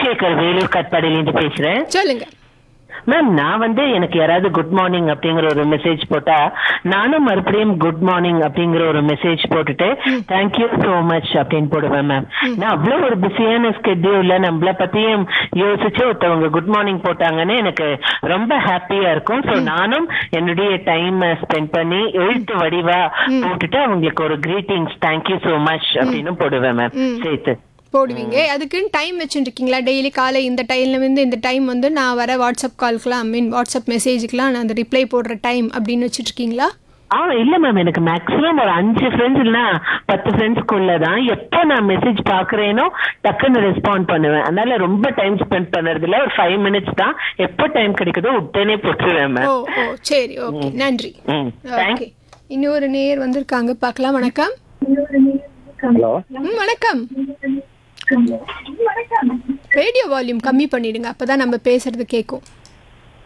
சந்திரசேகர் வேலூர் கட்பாடியிலேருந்து பேசுறேன் சொல்லுங்க மேம் நான் வந்து எனக்கு யாராவது குட் மார்னிங் அப்படிங்கிற ஒரு மெசேஜ் போட்டா நானும் மறுபடியும் குட் மார்னிங் அப்படிங்கிற ஒரு மெசேஜ் போட்டுட்டு தேங்க்யூ so மச் அப்படின்னு போடுவேன் மேம் நான் அவ்வளவு ஒரு பிஸியான ஸ்கெட்யூல்ல நம்மள பத்தியும் யோசிச்சு ஒருத்தவங்க குட் மார்னிங் போட்டாங்கன்னு எனக்கு ரொம்ப ஹாப்பியா இருக்கும் சோ நானும் என்னுடைய டைம் ஸ்பெண்ட் பண்ணி எழுத்து வடிவா போட்டுட்டு அவங்களுக்கு ஒரு கிரீட்டிங்ஸ் தேங்க்யூ so மச் அப்படின்னு போடுவேன் மேம் ம். சேர்த்து போடுவீங்க அதுக்குன்னு டைம் வச்சுருக்கீங்களா டெய்லி காலை இந்த டைம்ல இருந்து இந்த டைம் வந்து நான் வர வாட்ஸ்அப் கால்க்குலாம் ஐ மீன் வாட்ஸ்அப் மெசேஜுக்குலாம் நான் அந்த ரிப்ளை போடுற டைம் அப்படின்னு வச்சுட்ருக்கீங்களா ஆ இல்ல மேம் எனக்கு மேக்ஸிமம் ஒரு அஞ்சு ஃப்ரெண்ட்ஸ் இல்ல பத்து ஃப்ரெண்ட்ஸ்க்குள்ள தான் எப்போ நான் மெசேஜ் பாக்குறேனோ டக்குன்னு ரெஸ்பாண்ட் பண்ணுவேன் அதனால ரொம்ப டைம் ஸ்பெண்ட் பண்றது இல்ல ஒரு ஃபைவ் மினிட்ஸ் தான் எப்போ டைம் கிடைக்குதோ உடனே போட்டுருவேன் ஓ மேம் ஓ சரி ஓகே நன்றி ம் தேங்க் ஓகே இன்னொரு நேர் வந்திருக்காங்க பார்க்கலாம் வணக்கம் ஹலோ ம் வணக்கம் ரேடியோ வால்யூம் கம்மி பண்ணிடுங்க அப்பதான் நம்ம பேசுறது கேட்கும்